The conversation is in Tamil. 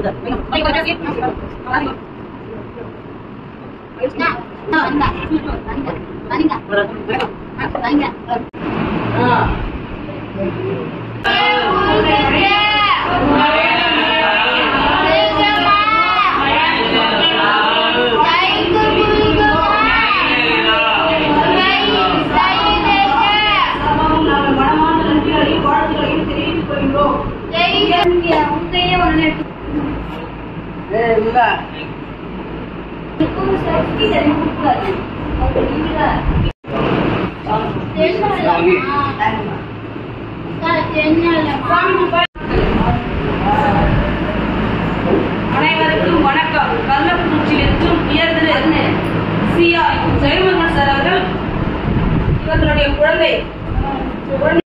அனைவருக்கும் வணக்கம் கள்ளக்குறிச்சியிலிருந்தும் உயர்திரு சிஆர் ஜெயமோகன் சார் அவர்கள் இவர்களுடைய குழந்தை குழந்தை